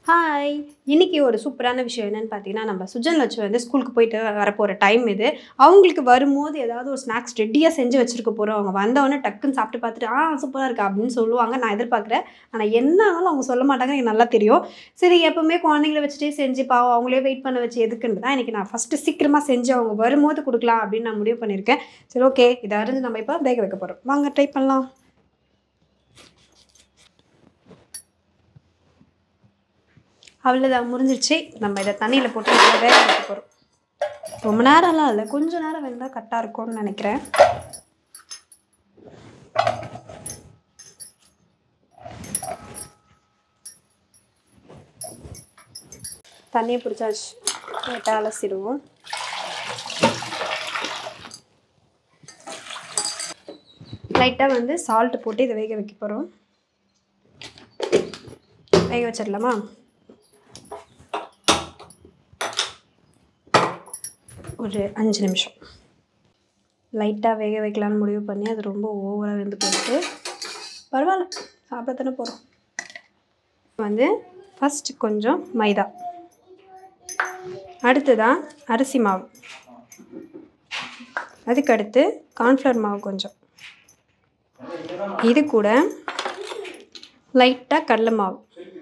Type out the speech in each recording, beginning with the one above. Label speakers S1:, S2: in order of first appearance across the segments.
S1: Hi இன்னைக்கு ஒரு சூப்பரான விஷயம் என்னன்னு பார்த்தீங்கன்னா நம்ம சுஜன் லட்சம் வந்து ஸ்கூலுக்கு போயிட்டு வரப்போகிற டைம் இது அவங்களுக்கு வரும்போது ஏதாவது ஒரு ஸ்நாக்ஸ் ரெடியாக செஞ்சு வச்சுருக்க போகிறோம் அவங்க வந்தவொடனே டக்குன்னு சாப்பிட்டு பார்த்துட்டு ஆ சூப்பராக இருக்கா அப்படின்னு சொல்லுவாங்க நான் எதிர்பார்க்குறேன் ஆனால் என்ன ஆனாலும் அவங்க சொல்ல மாட்டாங்க எனக்கு நல்லா தெரியும் சரி எப்பவுமே குழந்தைங்கள வச்சுட்டே செஞ்சு பாவம் அவங்களே வெயிட் பண்ண வச்சு எதுக்குன்னு தான் இன்றைக்கி நான் ஃபஸ்ட்டு சீக்கிரமாக செஞ்சு அவங்க வரும்போது கொடுக்கலாம் அப்படின்னு நான் முடிவு பண்ணியிருக்கேன் சரி ஓகே இதை அறிஞ்சு நம்ம இப்போ வேக வைக்க போகிறோம் வாங்க ட்ரை பண்ணலாம் அவ்வளோதான் முடிஞ்சிருச்சு நம்ம இதை தண்ணியில் போட்டு நல்லா வேக வைக்க போகிறோம் ரொம்ப நேரம்லாம் இல்லை கொஞ்சம் நேரம் வெந்தால் கரெக்டாக இருக்கும்னு நினைக்கிறேன் தண்ணியை பிடிச்சாச்சு லைட்டாக அலசிடுவோம் லைட்டாக வந்து சால்ட்டு போட்டு இதை வேக வைக்க போகிறோம் வேக வச்சிடலாமா ஒரு அஞ்சு நிமிஷம் லைட்டாக வேக வைக்கலான்னு முடிவு பண்ணி அது ரொம்ப ஓவராக வெந்து போயிட்டு பரவாயில்ல சாப்பிட தானே போகிறோம் வந்து ஃபஸ்ட் கொஞ்சம் மைதா அடுத்ததான் அரிசி மாவு அதுக்கடுத்து கார்ன்ஃப்ளவர் மாவு கொஞ்சம் இது கூட லைட்டாக கடலை மாவு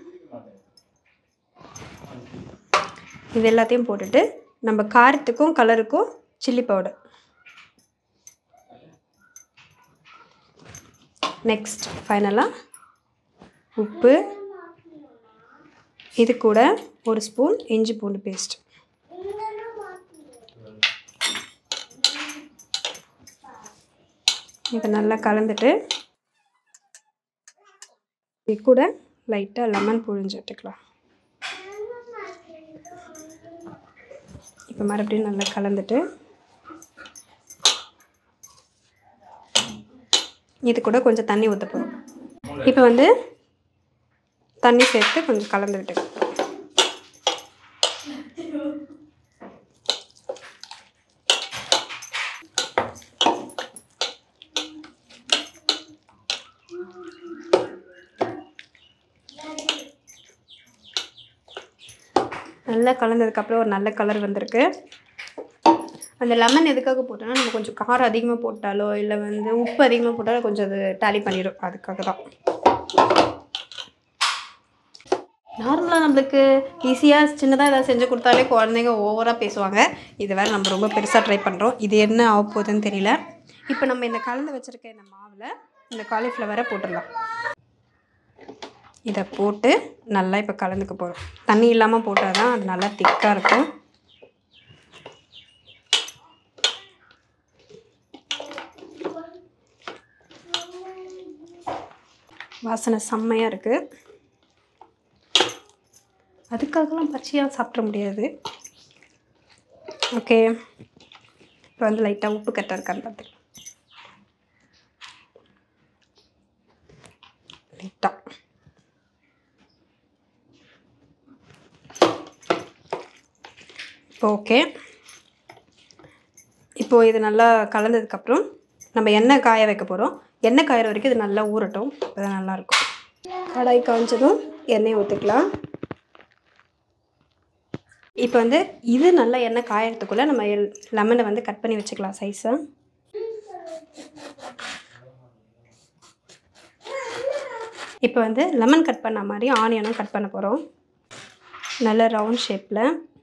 S1: இது எல்லாத்தையும் போட்டுட்டு நம்ம காரத்துக்கும் கலருக்கும் சில்லி பவுடர் நெக்ஸ்ட் ஃபைனலாக உப்பு இது கூட ஒரு ஸ்பூன் இஞ்சி பூண்டு பேஸ்ட் இதை நல்லா கலந்துட்டு இது கூட லைட்டாக லெமன் புழிஞ்சு விட்டுக்கலாம் இப்போ மறுபடியும் நல்லா கலந்துட்டு இது கூட கொஞ்சம் தண்ணி ஊற்ற போகிறோம் இப்போ வந்து தண்ணி சேர்த்து கொஞ்சம் கலந்து விட்டு நல்லா கலந்ததுக்கப்புறம் ஒரு நல்ல கலர் வந்திருக்கு அந்த லெமன் எதுக்காக போட்டோன்னா நம்ம கொஞ்சம் காரம் அதிகமாக போட்டாலோ இல்லை வந்து உப்பு அதிகமாக போட்டாலோ கொஞ்சம் அது டேலி பண்ணிடும் அதுக்காக தான் நார்மலாக நம்மளுக்கு ஈஸியாக சின்னதாக ஏதாவது செஞ்சு கொடுத்தாலே குழந்தைங்க ஓவராக பேசுவாங்க இது வேறு நம்ம ரொம்ப பெருசாக ட்ரை பண்ணுறோம் இது என்ன ஆக போகுதுன்னு தெரியல இப்போ நம்ம இந்த கலந்து வச்சுருக்க இந்த மாவில் இந்த காலிஃப்ளவரை போட்டுடலாம் இதை போட்டு நல்லா இப்போ கலந்துக்க போகிறோம் தண்ணி இல்லாமல் போட்டால் தான் அது நல்லா திக்காக இருக்கும் வாசனை செம்மையாக இருக்குது அதுக்காகலாம் பச்சையாக சாப்பிட முடியாது ஓகே இப்போ வந்து லைட்டாக உப்பு கரெக்டாக இருக்கான்னு பார்த்து லைட்டாக இப்போ ஓகே இப்போது இது நல்லா கலந்ததுக்கப்புறம் நம்ம எண்ணெய் காய வைக்க போகிறோம் எண்ணெய் காயிற வரைக்கும் இது நல்லா ஊறட்டும் அப்பதான் நல்லாயிருக்கும் கடாய் காய்ச்சதும் எண்ணெய் ஊற்றிக்கலாம் இப்போ வந்து இது நல்லா எண்ணெய் காயறதுக்குள்ளே நம்ம லெமனை வந்து கட் பண்ணி வச்சுக்கலாம் சைஸை இப்போ வந்து லெமன் கட் பண்ண மாதிரி ஆனியனும் கட் பண்ண போகிறோம் நல்ல ரவுண்ட் ஷேப்பில்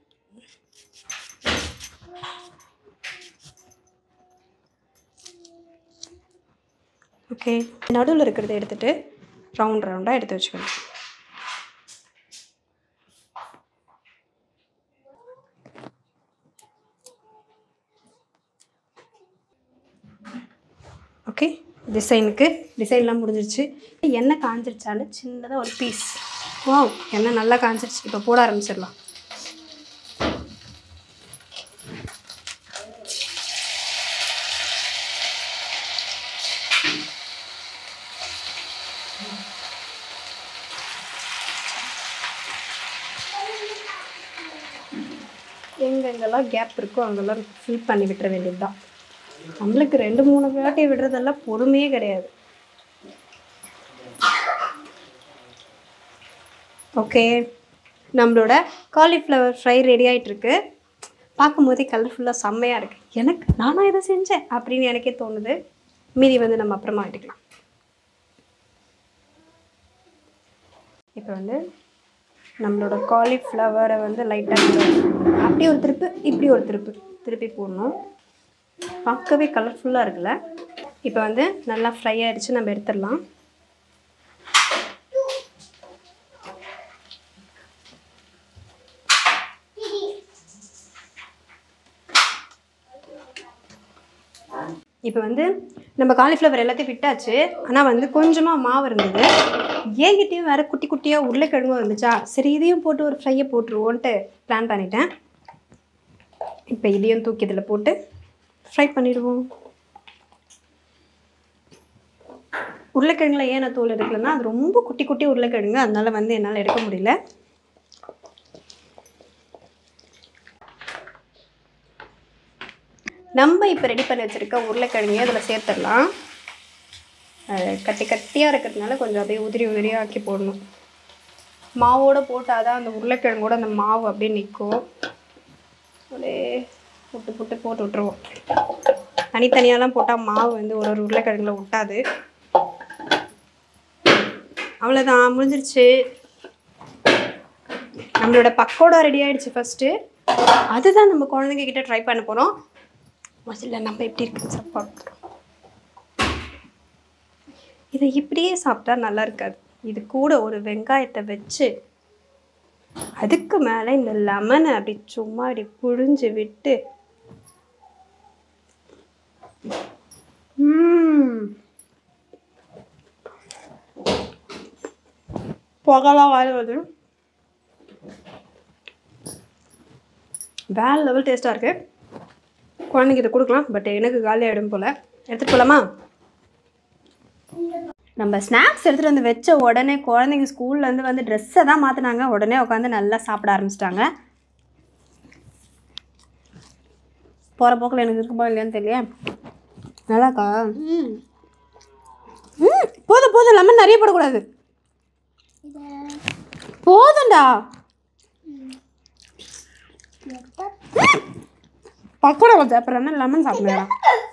S1: ஓகே நடுவில் இருக்கிறத எடுத்துகிட்டு ரவுண்ட் ரவுண்டாக எடுத்து வச்சுக்கணும் ஓகே டிசைனுக்கு டிசைன்லாம் முடிஞ்சிருச்சு எண்ணெய் காஞ்சிருச்சான்னு சின்னதாக ஒரு பீஸ் வாவ் எண்ணெய் நல்லா காஞ்சிருச்சு இப்போ போட ஆரம்பிச்சிடலாம் எங்கெங்கெல்லாம் கேப் இருக்கோ அங்கெல்லாம் ஃபில் பண்ணி விட்டுற வேண்டியது தான் நம்மளுக்கு ரெண்டு மூணு வாட்டி விடுறதெல்லாம் பொறுமையே கிடையாது ஓகே நம்மளோட காலிஃப்ளவர் ஃப்ரை ரெடி ஆகிட்டுருக்கு பார்க்கும்போதே கலர்ஃபுல்லாக செம்மையாக இருக்குது எனக்கு நானும் இதை செஞ்சேன் அப்படின்னு எனக்கே தோணுது மீதி வந்து நம்ம அப்புறமா எடுக்கலாம் இப்போ வந்து நம்மளோட காலிஃப்ளவரை வந்து லைட்டாக அப்படி ஒரு திருப்பு இப்படி ஒரு திருப்பு திருப்பி போடணும் பார்க்கவே கலர்ஃபுல்லாக இருக்குல்ல இப்போ வந்து நல்லா ஃப்ரை ஆயிடுச்சு நம்ம எடுத்துடலாம் இப்போ வந்து நம்ம காலிஃப்ளவர் எல்லாத்தையும் விட்டாச்சு ஆனால் வந்து கொஞ்சமாக மாவு இருந்தது என்கிட்டயும் வேறு குட்டி குட்டியாக உருளைக்கிழங்கும் இருந்துச்சா சரி இதையும் போட்டு ஒரு ஃப்ரையை போட்டுருவோன்ட்டு பிளான் பண்ணிட்டேன் இப்போ இதையும் தூக்கி இதில் போட்டு ஃப்ரை பண்ணிடுவோம் உருளைக்கிழங்குல ஏன் நான் தோல் எடுக்கலைன்னா அது ரொம்ப குட்டி குட்டி உருளைக்கிழங்கு அதனால வந்து என்னால் எடுக்க முடியல நம்ம இப்போ ரெடி பண்ணி வச்சுருக்க உருளைக்கிழங்கையும் அதில் சேர்த்துடலாம் அது கட்டி கட்டியாக இருக்கிறதுனால கொஞ்சம் அப்படியே உதிரி உதிரியாக ஆக்கி போடணும் மாவோடு போட்டால் தான் அந்த உருளைக்கிழங்கோட அந்த மாவு அப்படியே நிற்கும் அப்படியே புட்டு புட்டு போட்டு விட்ருவோம் தனித்தனியாலாம் போட்டால் மாவு வந்து ஒரு ஒரு உருளைக்கிழங்குல ஒட்டாது அவ்வளோதான் முடிஞ்சிருச்சு நம்மளோட பக்கோடா ரெடி ஆயிடுச்சு ஃபஸ்ட்டு அதுதான் நம்ம குழந்தைங்க கிட்ட ட்ரை பண்ண போகிறோம் முதல்ல நம்ம எப்படி இருக்குன்னு சாப்பாடு இதை இப்படியே சாப்பிட்டா நல்லா இருக்காது இது கூட ஒரு வெங்காயத்தை வச்சு அதுக்கு மேலே இந்த லெமனை அப்படி சும்மா அப்படி புழிஞ்சு விட்டு ம்ம். புகழா வாயில் வருது வேற லெவல் டேஸ்ட்டாக இருக்குது குழந்தைங்க இதை கொடுக்கலாம் பட் எனக்கு காலி ஆகிடும் போல் எடுத்துகிட்டு போகலாமா நம்ம ஸ்நாக்ஸ் எடுத்துகிட்டு வந்து வச்ச உடனே குழந்தைங்க ஸ்கூல்லேருந்து வந்து ட்ரெஸ்ஸை தான் மாற்றினாங்க உடனே உட்காந்து நல்லா சாப்பிட ஆரம்பிச்சிட்டாங்க போகிற போக்கில் எனக்கு இருக்குமா இல்லையான்னு தெரியல நல்லாக்கா ம் போதும் போதும் லெமன் நிறைய போடக்கூடாது போதும்டா பக்கோடா கொஞ்சம் அப்புறம் என்ன லெமன் சாப்பிடுறா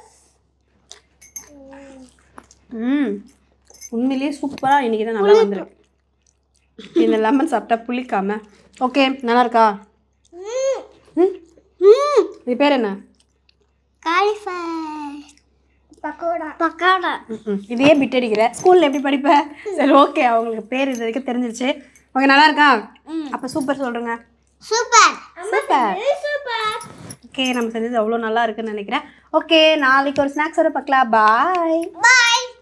S1: ம் உண்மையிலேயே சூப்பராக இன்றைக்கி தான் நல்லா வந்திருக்கு இந்த லெமன் சாப்பிட்டா புளிக்காம ஓகே நல்லா இருக்கா ம் ம் இது பேர் என்ன
S2: காலிஃபயர் பக்கோடா பக்கோடா
S1: ம் இதையே பிட் அடிக்கிற ஸ்கூலில் எப்படி படிப்ப சரி ஓகே அவங்களுக்கு பேர் இது வரைக்கும் தெரிஞ்சிருச்சு ஓகே நல்லா இருக்கா அப்போ சூப்பர் சொல்கிறேங்க
S2: சூப்பர்
S1: சூப்பர்
S2: சூப்பர்
S1: ஓகே நம்ம செஞ்சது அவ்வளோ நல்லா இருக்குன்னு நினைக்கிறேன் ஓகே நாளைக்கு ஒரு ஸ்நாக்ஸோட பார்க்கலாம் பாய்
S2: பாய்